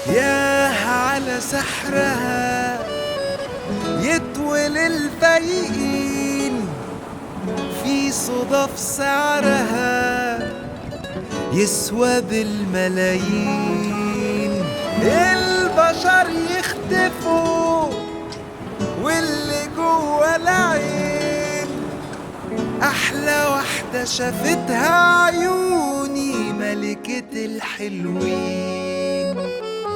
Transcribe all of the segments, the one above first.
ياه على سحرها يطول الفايقين في صدف سعرها يسوى بالملايين البشر يختفوا واللي جوه العين احلى واحده شافتها عيوني ملكه الحلوين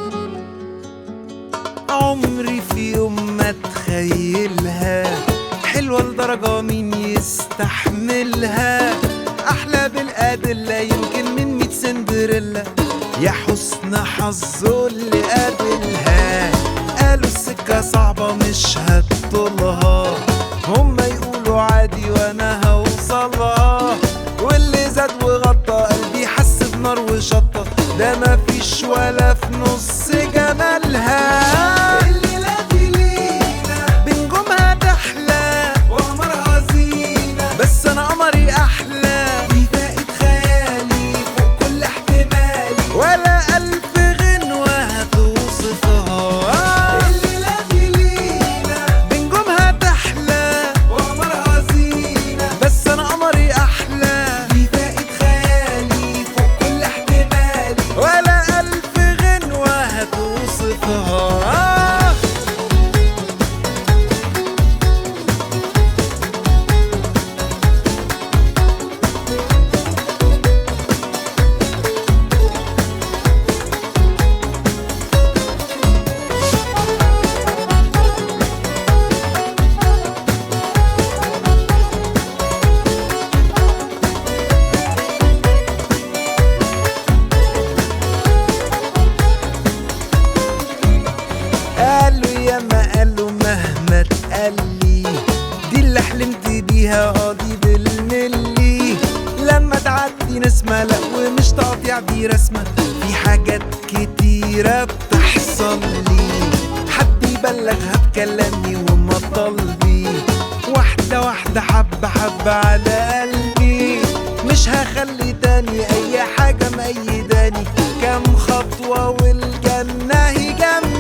عمري في يوم ما اتخيلها حلوة لدرجة مين يستحملها أحلى بالأدلة يمكن من ميت سندريلا يا حسن حظه اللي قابلها قالوا السكة صعبة مش هتطولها هما يقولوا عادي وانا هوصلها واللي زاد وغطى قلبي حس بنار وشطة ده مفيش ولا في نص جمالها الليلة دي لينا بنجومها تحلى وقمرها زينة بس انا قمري احلى دي بقت خيالي فوق كل احتمالي ولا الف غنوة هتوصفها الليلة دي لينا بنجومها تحلى وقمرها زينة بس انا قمري احلى دي بقت خيالي فوق كل احتمالي ولا الف غنوة هتوصفها قالوا يا ما قالوا مهما اتقالي دي اللي حلمت بيها قاضي بالملي لما تعدي نسمة لا ومش تقطيع دي رسمة في حاجات كتيرة بتحصل لي حد يبلغها بكلامي ومطالبي واحدة واحدة حبة حبة على قلبي مش هخلي تاني أي حاجة مأيداني كام خطوة والجنة هي جنبي